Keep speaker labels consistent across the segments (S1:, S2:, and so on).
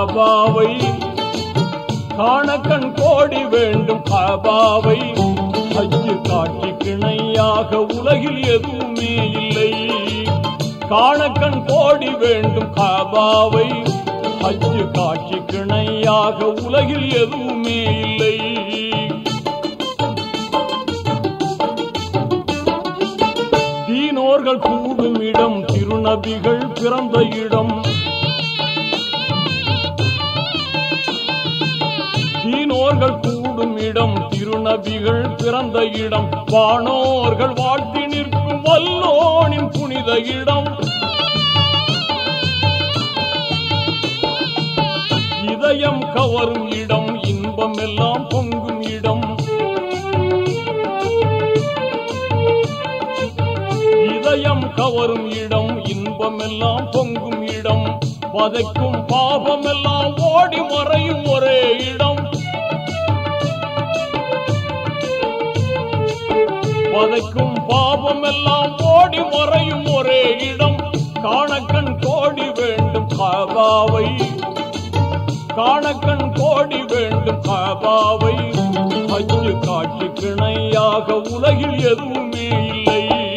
S1: காபாவை காண கண் கோடி வேண்டும் காபாவை ஹஜ்ஜு காட்சி கிணையாக உலகில் எதுவுமே இல்லை காண கண் கோடி வேண்டும் காபாவை ஹஜ்ஜு காட்சி கிணையாக உலகில் எதுவுமே இல்லை தீனோர்கள் கூடும் இடம் திருநபிகள் பிறந்த இடம் தீனோர்கள் கூடும் இடம் திருநபிகள் பிறந்த இடம் வானோர்கள் வாழ்த்தி நிற்கும் வல்லோனின் புனித இடம் இதயம் கவரும் இடம் இன்பம் எல்லாம் பொங்கும் இடம் இதயம் கவரும் இடம் இன்பம் எல்லாம் பொங்கும் இடம் வதைக்கும் பாவம் எல்லாம் ஓடி மறையும் ஒரே இடம் வதைக்கும் பாவம் எல்லாம் ஓடி மறையும் ஒரே இடம் காணக்கண் கோடி வேண்டும் காபாவை காணக்கண் கோடி வேண்டும் காபாவை அஞ்சு காட்சி கிணையாக உலகில் எதுவுமே இல்லை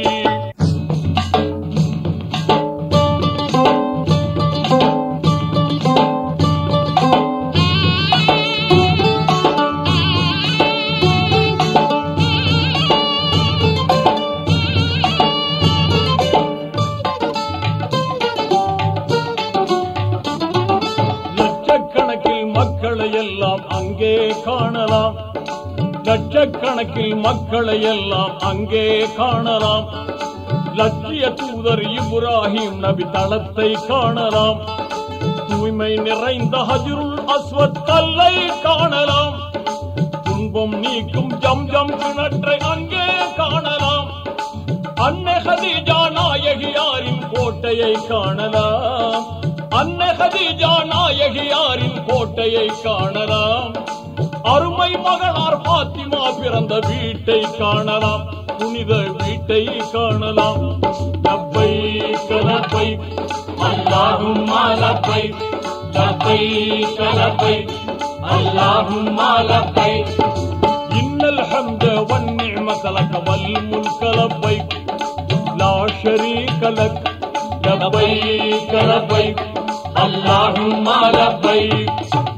S1: லட்சக்கணக்கில் மக்களை எல்லாம் அங்கே காணலாம் லட்சக்கணக்கில் மக்களை எல்லாம் அங்கே காணலாம் லட்சிய தூதர் இப்ராஹிம் நபி தளத்தை காணலாம் தூய்மை நிறைந்த ஹஜ்ருல் அஸ்வத் கல்லை காணலாம் துன்பம் நீக்கும் ஜம் ஜம் கிணற்றை அங்கே காணலாம் அன்னை ஹதீஜா நாயகியாரின் கோட்டையை காணலாம் அன்னை ஹதீஜா நாயகியாரின் கோட்டையை காணலாம் அருமை மகளார் பாத்திமா பிறந்த வீட்டை காணலாம் புனித வீட்டை காணலாம் லப்பை கலப்பை அல்லாஹும் மாலப்பை லப்பை கலப்பை அல்லாஹும் மாலப்பை இன்னல் ஹம்த والنعمة لك والملك لبيك لا شريك لك لبيك لبيك اللهم لبيك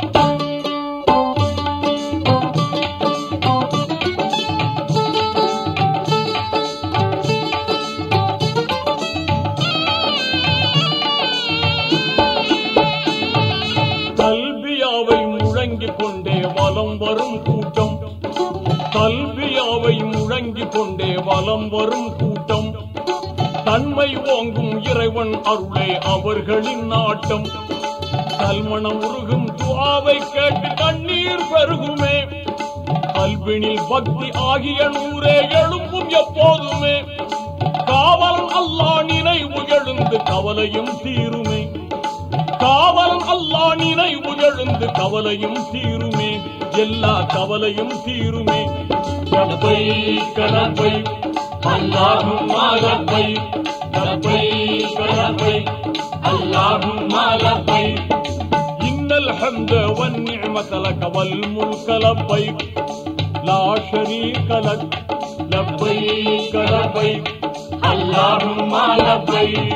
S1: கல்வியாவை முழங்கிக் கொண்டே வலம் வரும் கூட்டம் கல்வியாவை முழங்கிக் கொண்டே வலம் வரும் கூட்டம் தன்மை ஓங்கும் இறைவன் அருளே அவர்களின் நாட்டம் கல்மணம் உருகும் துவாவை கேட்டு கண்ணீர் பெருகுமே கல்வினில் பக்தி ஆகிய நூறே எழும்பும் எப்போதுமே காவலன் அல்லா நினைவு எழுந்து கவலையும் தீருமே காவலன் அல்லா நினைவு எழுந்து கவலையும் தீருமே எல்லா கவலையும் தீருமே கலப்பை கலப்பை அல்லாஹும் மாலப்பை கலப்பை கலப்பை அல்லாஹும் மாலப்பை இன்னல் ஹம்த والنعمة لك والملك لبيك لا شريك لك لبيك لبيك اللهم لبيك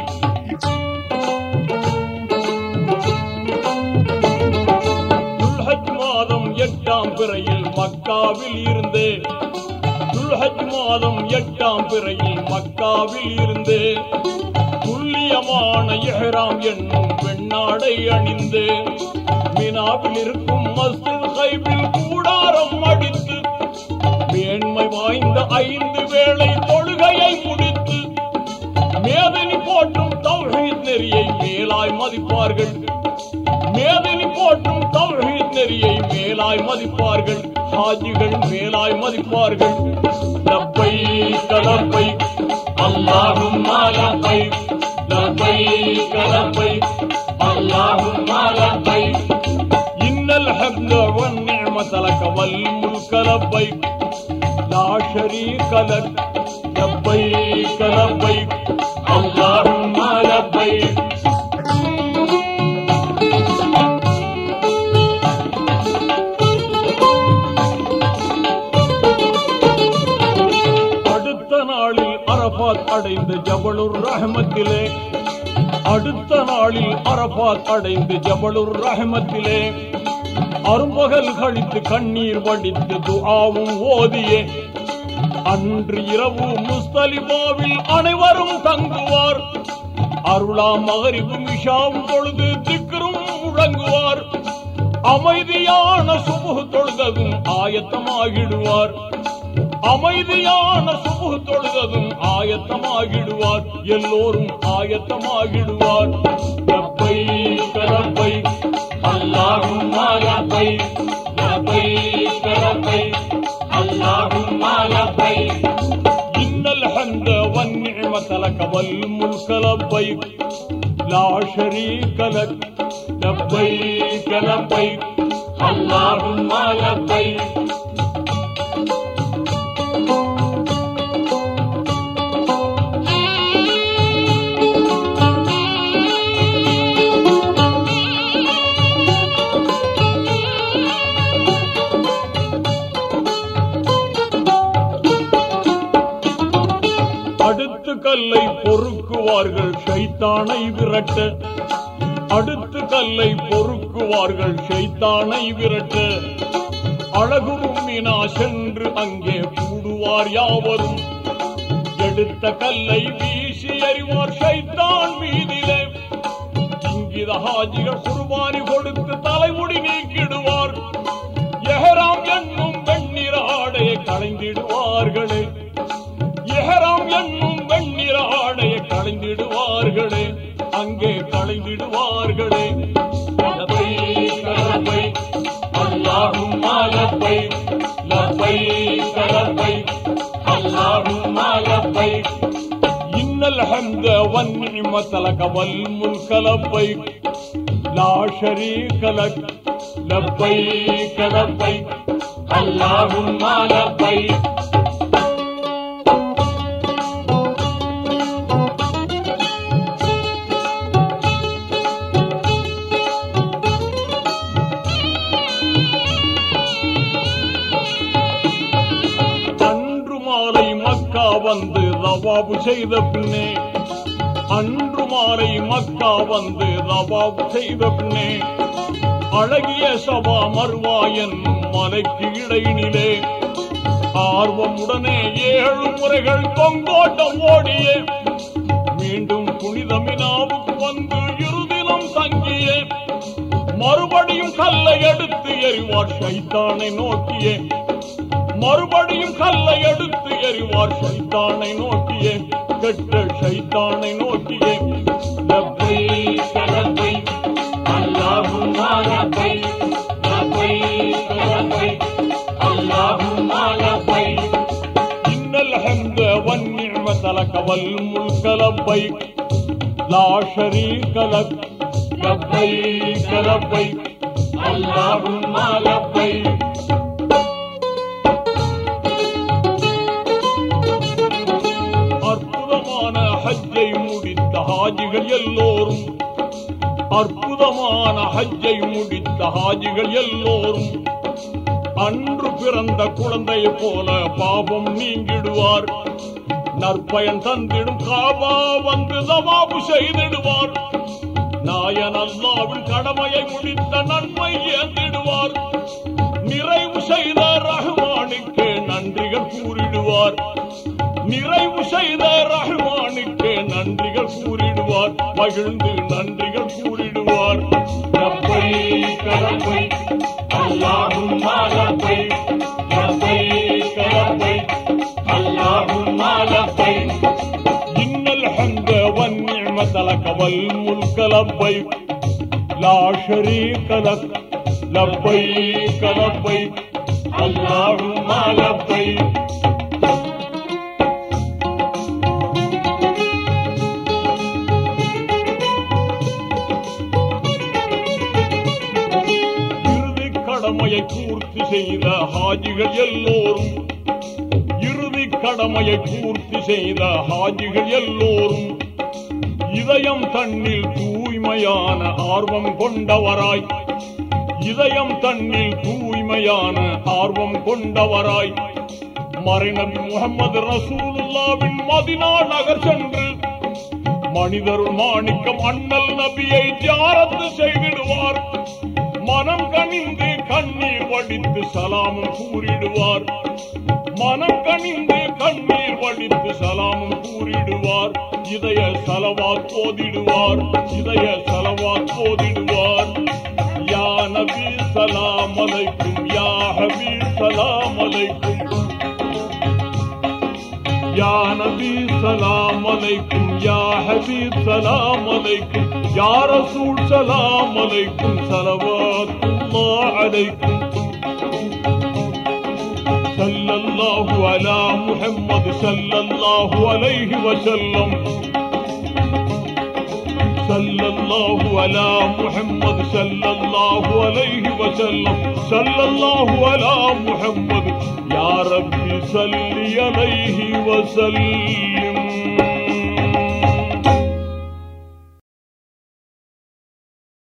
S1: துல்ஹஜ் மாதம் எட்டாம் பிறையில் மக்காவில் இருந்தே துல்ஹஜ் மாதம் எட்டாம் பிறையில் மக்காவில் இருந்தே துல்லியமான இஹ்ராம் என்னும் பெண்ணாடை அணிந்து மினாவில் இருக்கும் மஸ்ஜித் கைபில் கூடாரம் அடித்து மேன்மை வாய்ந்த ஐந்து வேளை தொழுகையை முடித்து மேதனி போற்றும் தௌஹீத் நெறியை மேலாய் மதிப்பார்கள் மேதனி போற்றும் தௌஹீத் நெறியை மேலாய் மதிப்பார்கள் ஹாஜிகள் மேலாய் மதிப்பார்கள் லப்பை கலப்பை அல்லாஹும் லப்பை லப்பை கலப்பை அல்லாஹும் லப்பை இன்னல் ஹம்த والنعمة لك والملك لبيك لا شريك لك لبيك لبيك اللهم لبيك அரபாத் அடைந்து ஜபலுர் ரஹமத்திலே அடுத்த நாளில் அரபாத் அடைந்து ஜபலுர் ரஹமத்திலே அரும்பகல் கழித்து கண்ணீர் வடித்து துஆவும் ஓதியே அன்று இரவு முஸ்தலிபாவில் அனைவரும் தங்குவார் அருளா மகரிபும் இஷாவும் பொழுது திக்கரும் முழங்குவார் அமைதியான சுபுகு தொழுததும் ஆயத்தமாகிடுவார் அமைதியான சுபுகு தொழுததும் ஆயத்தமாகிடுவார் எல்லோரும் ஆயத்தமாகிடுவார் லப்பை கரப்பை அல்லாஹும் லப்பை லப்பை கரப்பை அல்லாஹும் லப்பை إن الحمد والنعمة لك والملك لبيك لا شريك لك لبيك لبيك اللهم لبيك அடுத்து கல்லை பொறுக்குவார்கள் ஷைத்தானை விரட்ட அடுத்து கல்லை பொறுக்குவார்கள் ஷைத்தானை விரட்ட அழகுரும் மீனா சென்று அங்கே கூடுவார் யாவரும் எடுத்த கல்லை வீசி எறிவார் ஷைத்தான் மீதிலே இங்கித ஹாஜிகள் குர்பானி கொடுத்து தலைமுடி நீக்கிடுவார் எஹராம் என்னும் வெண்ணிற ஆடையை களைந்திடுவார்களே எஹராம் என்னும் வெண்ணிற ஆடையை களைந்திடுவார்களே அங்கே களைந்திடுவார்களே லப்பை கலப்பை அல்லாஹும் லப்பை லப்பை கலப்பை அல்லாஹும் லப்பை إن الحمد والنعمة لك والملك لبيك لا شريك لك لبيك لبيك اللهم لبيك அன்று மாலை மக்கா வந்து ரவாபு செய்த பின்னே அன்று மாலை மக்கா வந்து ரவாபு செய்த பின்னே அழகிய சபா மர்வா என்னும் மலைக்கு இடையினிலே ஆர்வமுடனே ஏழு முறைகள் தொங்கோட்டம் ஓடியே மீண்டும் புனித மினாவுக்கு வந்து இருதினம் தங்கியே மறுபடியும் கல்லை எடுத்து எறிவார் ஷைத்தானை நோக்கியே மறுபடியும் கல்லை எடுத்து எறிவார் ஷைத்தானை நோக்கியே கெட்ட ஷைத்தானை நோக்கியே லப்பை கலப்பை அல்லாஹும் லப்பை லப்பை கலப்பை அல்லாஹும் லப்பை إن الحمد والنعمة لك والملك لبيك لا شريك لك لبيك لبيك اللهم لبيك அற்புதமான ஹஜ்ஜை முடித்த ஹாஜிகள் எல்லோரும் அற்புதமான ஹஜ்ஜை முடித்த ஹாஜிகள் எல்லோரும் அன்று பிறந்த குழந்தையை போல பாபம் நீங்கிடுவார் நற்பயன் தந்திடும் காபா வந்து தவாபு செய்திடுவார் நாயன் அல்லாவின் கடமையை முடித்த நன்மை ஏந்திடுவார் நிறைவு செய்த ரஹ்மானுக்கு நன்றிகள் கூறிடுவார் நிறைவு செய்த ரஹ்மானுக்கு நன்றிகள் கூறிடுவார் மகிழ்ந்து நன்றிகள் கூறிடுவார் ரப்பை கரப்பை அல்லாஹும் ரப்பை ரப்பை கரப்பை அல்லாஹும் ரப்பை إن الحمد والنعمة لك والملك لبيك لا شريك لك لبيك لبيك اللهم لبيك இறுதி கடமையை பூர்த்தி செய்த ஹாஜிகள் எல்லோரும் இறுதி கடமையை பூர்த்தி செய்த ஹாஜிகள் எல்லோரும் இதயம் தன்னில் தூய்மையான ஆர்வம் கொண்டவராய் இதயம் தன்னில் தூய்மையான ஆர்வம் கொண்டவராய் மறைநபி முகமது ரசூலுல்லாவின் மதினா நகர் சென்று மனிதருள் மாணிக்கம் அண்ணல் நபியை தியாரத்து செய்திடுவார் மனம் கனிந்து கண்ணீர் வடித்து சலாமும் கூறிடுவார் மனம் கனிந்து கண்ணீர் வடித்து சலாமும் கூறிடுவார் இதய சலவாத் போதிடுவார் இதய சலவாத் போதிடுவார் யா நபி சலாம் அலைக்கும் யா ஹபீப் சலாம் அலைக்கும் யா நபி சலாம் அலைக்கும் யா ஹபீப் சலாம் அலைக்கும் யா ரசூல் சலாம் அலைக்கும் சலவாத்துல்லாஹ் அலைக்கும் صلى الله على محمد صلى الله عليه وسلم صلى الله على محمد صلى الله عليه وسلم صلى الله على محمد يا ربي صل عليه وسلم